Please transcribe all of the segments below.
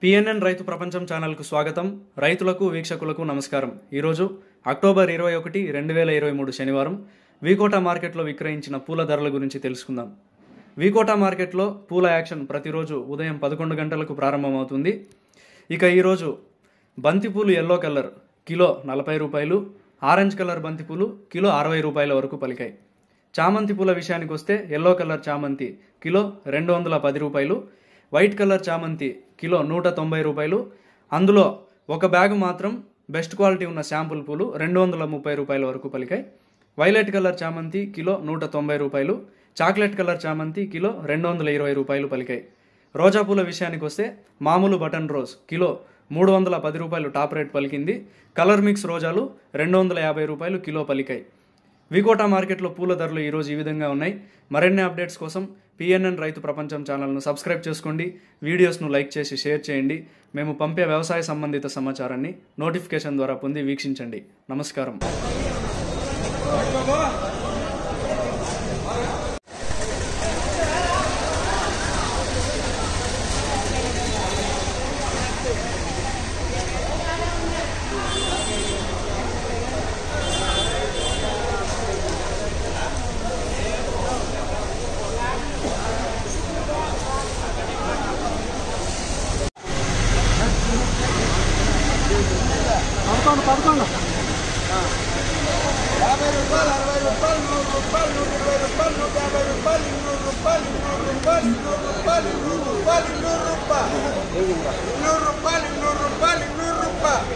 PNN రైతు ప్రపంచం ఛానల్కు స్వాగతం రైతులకు వీక్షకులకు నమస్కారం ఈరోజు అక్టోబర్ ఇరవై ఒకటి రెండు వేల ఇరవై మూడు శనివారం వీకోటా మార్కెట్లో విక్రయించిన పూల ధరల గురించి తెలుసుకుందాం వీకోటా మార్కెట్లో పూల యాక్షన్ ప్రతిరోజు ఉదయం పదకొండు గంటలకు ప్రారంభమవుతుంది ఇక ఈరోజు బంతిపూలు ఎల్లో కలర్ కిలో నలభై రూపాయలు ఆరెంజ్ కలర్ బంతిపూలు కిలో అరవై రూపాయల వరకు పలికాయి చామంతి పూల విషయానికి వస్తే ఎల్లో కలర్ చామంతి కిలో రెండు వందల పది రూపాయలు వైట్ కలర్ చామంతి కిలో నూట తొంభై రూపాయలు అందులో ఒక బ్యాగ్ మాత్రం బెస్ట్ క్వాలిటీ ఉన్న శాంపుల్ పూలు రెండు వందల ముప్పై రూపాయల వరకు పలికాయి వైలెట్ కలర్ చామంతి కిలో నూట తొంభై రూపాయలు చాక్లెట్ కలర్ చామంతి కిలో రెండు వందల ఇరవై రూపాయలు పలికాయి రోజా పూల విషయానికి వస్తే మామూలు బటన్ రోజ్ కిలో మూడు వందల పది రూపాయలు టాప్ రేట్ పలికింది కలర్ మిక్స్ రోజాలు రెండు వందల యాభై రూపాయలు కిలో పలికాయి వికోటా మార్కెట్లో పూల ధరలు ఈరోజు ఈ విధంగా ఉన్నాయి మరిన్ని అప్డేట్స్ కోసం పిఎన్ఎన్ రైతు ప్రపంచం ఛానల్ను సబ్స్క్రైబ్ చేసుకోండి వీడియోస్ను లైక్ చేసి షేర్ చేయండి మేము పంపే వ్యవసాయ సంబంధిత సమాచారాన్ని నోటిఫికేషన్ ద్వారా పొంది వీక్షించండి నమస్కారం పదకొండు పదకొండు యాభై రూపాయలు అరవై రూపాయలు నూరు రూపాయలు నూట ఇరవై రూపాయలు నూట యాభై రూపాయలు ఇన్నూరు రూపాయలు ఇన్నూరు రూపాయలు ఇన్నూరు రూపాయలు ఇన్నూరు రూపాయలు ఇన్నూరు రూపాయలు ఇన్నూరు రూపాయలు ఇన్నూరు రూపాయలు ఇన్నూరు రూపాయలు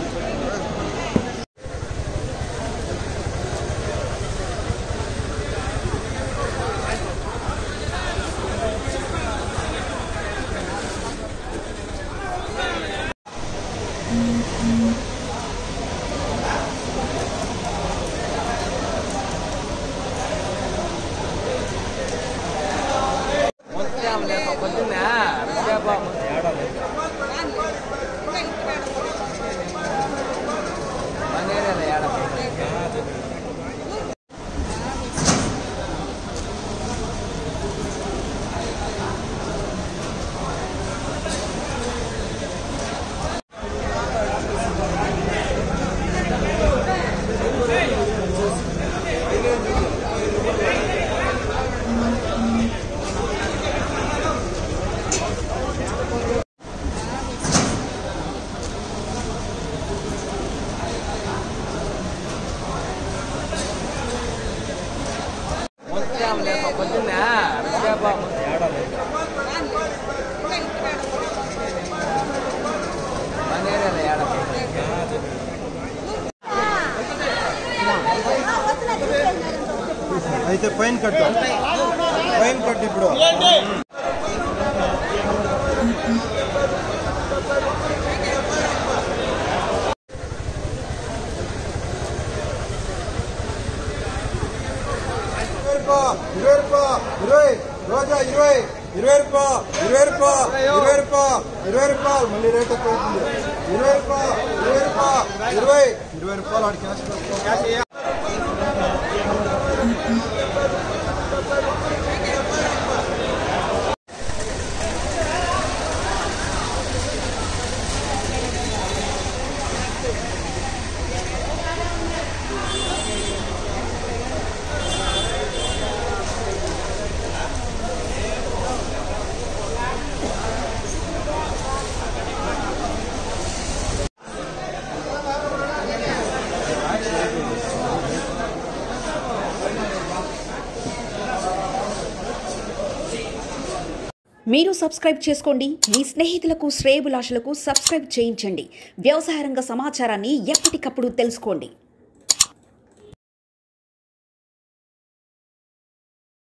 అయితే ఫైన్ కట్టు ఫైన్ కట్టు ఇప్పుడు ఇరవై రూపాయ ఇరవై రోజా ఇరవై ఇరవై రూపాయ ఇరవై రూపాయ ఇరవై రూపాయ ఇరవై రూపాయలు మళ్ళీ రేట్ ఎక్కువ అవుతుంది ఇరవై రూపాయ ఇరవై రూపాయ ఇరవై ఇరవై రూపాయలు ఆడి క్యాష్ పెట్టుకో. మీరు సబ్స్క్రైబ్ చేసుకోండి మీ స్నేహితులకు శ్రేయబులాషులకు సబ్స్క్రైబ్ చేయించండి వ్యవసాయ రంగ సమాచారాన్ని ఎప్పటికప్పుడు తెలుసుకోండి